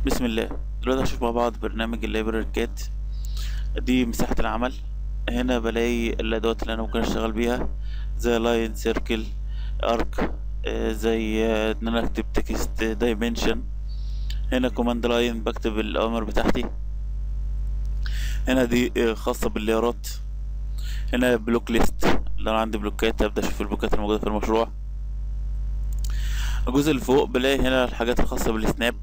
بسم الله دلوقتي هنشوف مع بعض برنامج الليبراري كات دي مساحة العمل هنا بلاقي الأدوات اللي أنا ممكن أشتغل بيها زي لاين سيركل أرك زي آه، إن أنا أكتب تكست دايمنشن هنا كوماند لاين بكتب الأوامر بتاعتي هنا دي آه، خاصة بالليارات هنا بلوك ليست لو أنا عندي بلوكات أبدأ أشوف البلوكات الموجودة في المشروع الجزء اللي فوق بلاقي هنا الحاجات الخاصة بالسناب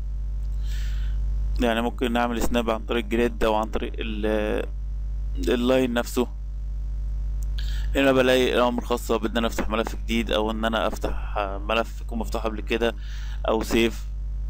يعني ممكن نعمل سناب عن طريق جريد او عن طريق ال- اللاين نفسه هنا بلاقي الامر خاصة بان انا افتح ملف جديد او ان انا افتح ملف يكون مفتوح قبل كده او سيف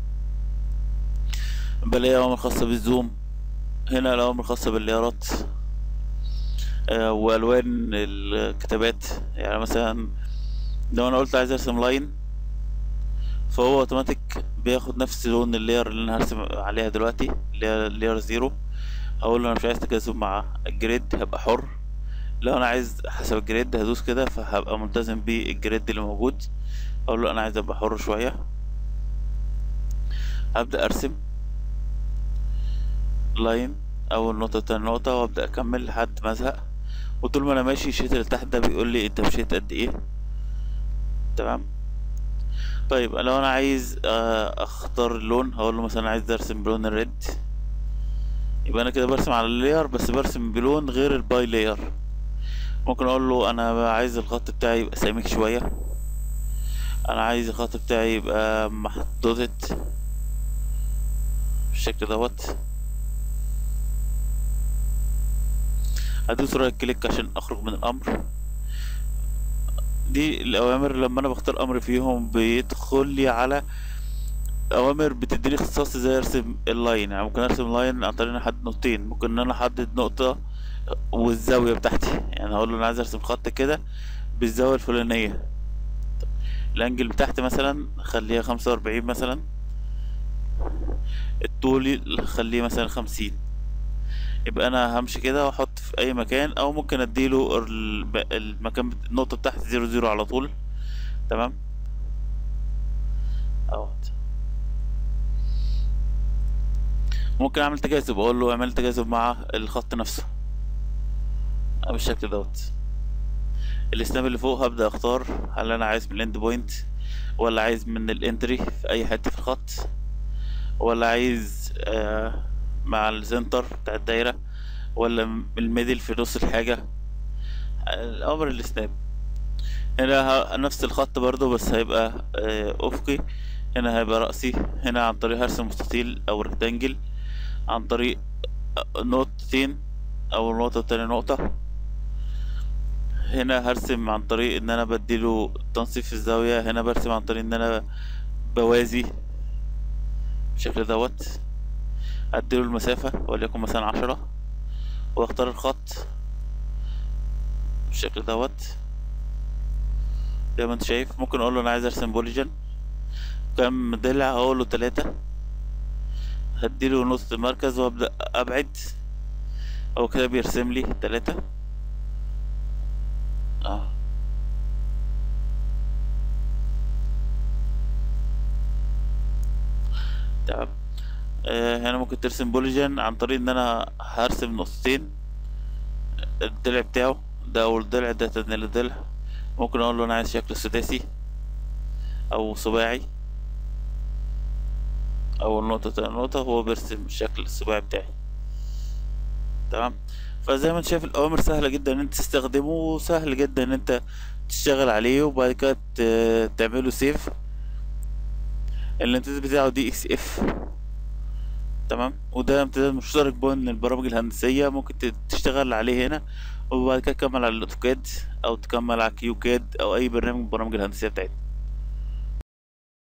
بلاقي اوامر خاصة بالزوم هنا الاوامر خاصة بالليارات آه، والوان الكتابات يعني مثلا لو انا قلت عايز ارسم لاين فهو اوتوماتيك بياخد نفس لون اللير اللي انا هرسم عليها دلوقتي اللي هي اللير زيرو هقول له انا مش عايز تجاذب مع الجريد هبقى حر لو انا عايز حسب الجريد هدوس كده فهبقى ملتزم بالجريد اللي موجود اقول له انا عايز ابقى حر شويه هبدا ارسم لاين اول نقطه تاني نقطه وابدا اكمل لحد ما ازهق وطول ما انا ماشي الشيت اللي تحت ده بيقول لي انت مشيت قد ايه تمام طيب لو انا عايز آه، اختار اللون هقول له مثلا عايز ارسم بلون الريد يبقى انا كده برسم على اللاير بس برسم بلون غير الباي لاير ممكن اقول له انا عايز الخط بتاعي يبقى سميك شويه انا عايز الخط بتاعي يبقى محدودت بالشكل دوت هدوس رايت كليك عشان اخرج من الامر دي الاوامر لما انا بختار امر فيهم بيدخل لي على اوامر بتديني اختصاص ازاي ارسم اللاين يعني ممكن ارسم لاين عن طريق ان أنا احدد نقطتين ممكن ان انا احدد نقطة والزاوية بتاعتي يعني هقول له انا عايز ارسم خط كده بالزاوية الفلانية الانجل بتاعتي مثلا خليها خمسة واربعين مثلا الطولي خليه مثلا خمسين يبقى انا همشي كده واحط في اي مكان او ممكن اديله الب- المكان بت- النقطة بتاعت زيرو زيرو على طول تمام اهوت ممكن اعمل تجاذب اقول له اعمل تجاذب مع الخط نفسه بالشكل دوت السناب اللي فوق هبدأ اختار هل انا عايز من الاند بوينت ولا عايز من الانتري في اي حتة في الخط ولا عايز آه مع السنتر بتاع الدايرة ولا من الميدل في نص الحاجة الامر السناب هنا ه- نفس الخط برضو بس هيبقى آه افقي هنا هيبقى رأسي هنا عن طريق هرسم مستطيل او ريكتانجل عن طريق نقطتين اول نقطة وتاني نقطة هنا هرسم عن طريق ان انا بديله تنصيف في الزاوية هنا برسم عن طريق ان انا بوازي بالشكل دوت اديله المسافة وليكن مثلا عشرة واختار الخط بالشكل دوت زي ما انت شايف ممكن اقول له انا عايز ارسم بوليجن كم ضلع اقول له تلاتة هديله نقطة المركز وابدأ ابعد هو كده بيرسم لي تلاتة اه تمام آه هنا ممكن ترسم بوليجن عن طريق ان انا هرسم نقطتين الضلع بتاعه ده اول ضلع ده تاني ضلع ممكن اقول له انا عايز شكل سداسي او سباعي اول نقطة تاني نقطة هو بيرسم الشكل السباعي بتاعي تمام فزي ما انت شايف الاوامر سهلة جدا ان انت تستخدمه وسهل جدا ان انت تشتغل عليه وبعد كده ت- تعمله سيف الامتداد بتاعه دي اكس اف تمام وده امتداد مشترك بين البرامج الهندسية ممكن ت- تشتغل عليه هنا وبعد كده تكمل على الاوتوكاد او تكمل على كيو كاد او اي برنامج من البرامج الهندسية بتاعتنا